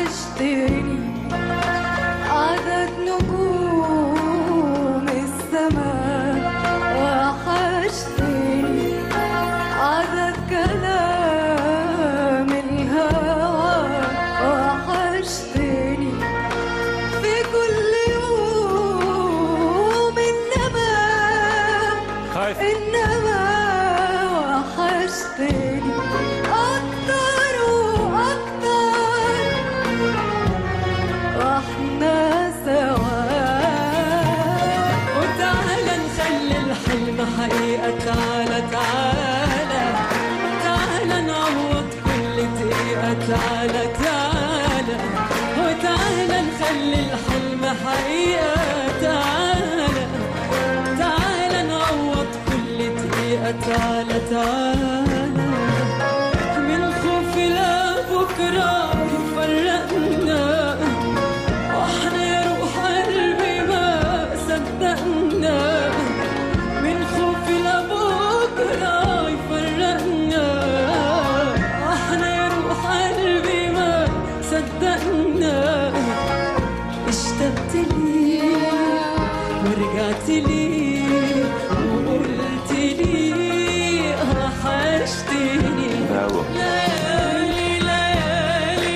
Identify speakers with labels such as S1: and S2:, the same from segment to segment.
S1: وحشتني عدد نجوم السماء وحشتني عدد كلام الهوى وحشتني في كل يوم إنما
S2: خايف
S1: إنما وحشتني أكتر وأكتر وإحنا سوا
S3: وتعالى نخلي الحلم حقيقة تعالى تعالى تعالى نعوض كل دقيقة تعالى تعالى وتعالى نخلي الحلم حقيقة تعالى تعالى نعوض كل دقيقة تعالى تعالى من خوف لبكرة يفرقنا واحنا يا روح قلبي ما صدقنا من خوف لبكرة يفرقنا واحنا يا روح قلبي ما صدقنا اشتقت لي ورجعت لي وقلت لي وحشتني
S2: برافو
S3: ليالي ليالي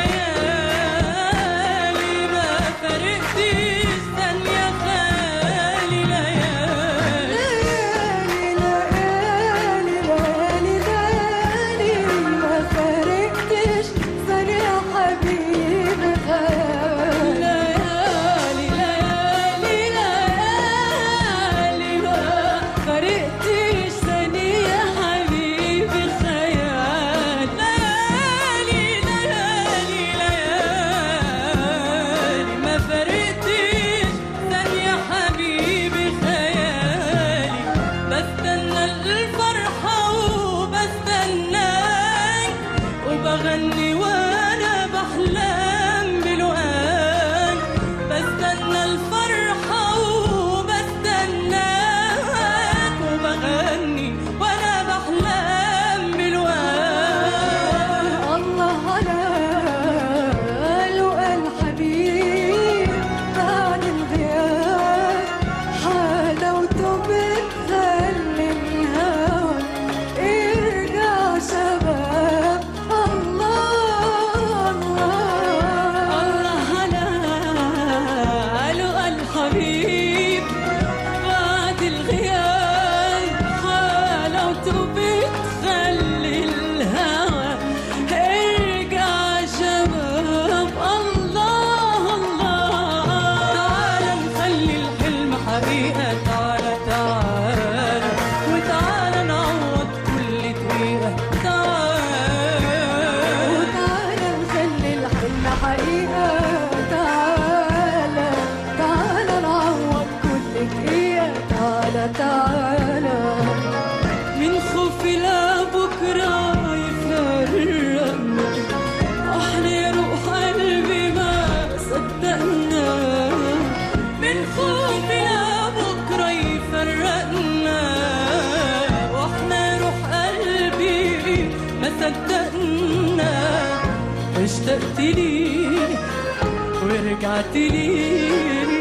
S3: ليالي ما فرقتش ثانية خالي ليالي
S1: ليالي ليالي ليالي ما فارقتش ثانية حبيبي خيالي
S3: ليالي ليالي ليالي ما فرقتش ثانية حبيبي خيال ليالي ليالي ليالي ما فرقتش ثانية حبيبي خيالي بستنى الفرحة وبستناك وبغني وانا بحلم بلقاك بستنى الفرحة وبستناك وبغني وانا بحلم بلقاك
S1: الله على لقى الحبيب بعد الغياب حلاوته بتخلي الهوى ارجع شباب الله الله
S3: الله على لقى الحبيب بعد الغياب حلاوته بتخلي الهوى ارجع شباب الله الله تعالى نخلي الحلم حقيقة تعالى تعالى وتعالى نعوض كل دقيقة تعالى
S1: وتعالى نخلي الحلم حقيقة تعالى تعالى نعوض كل دقيقة تعالى تعالى
S3: من خوفي لبكرة يفرقنا احنا يا روح قلبي ما صدقنا من خوفي لبكرة يفرقنا واحنا يا روح قلبي ما صدقنا اشتقت لي ورجعت لي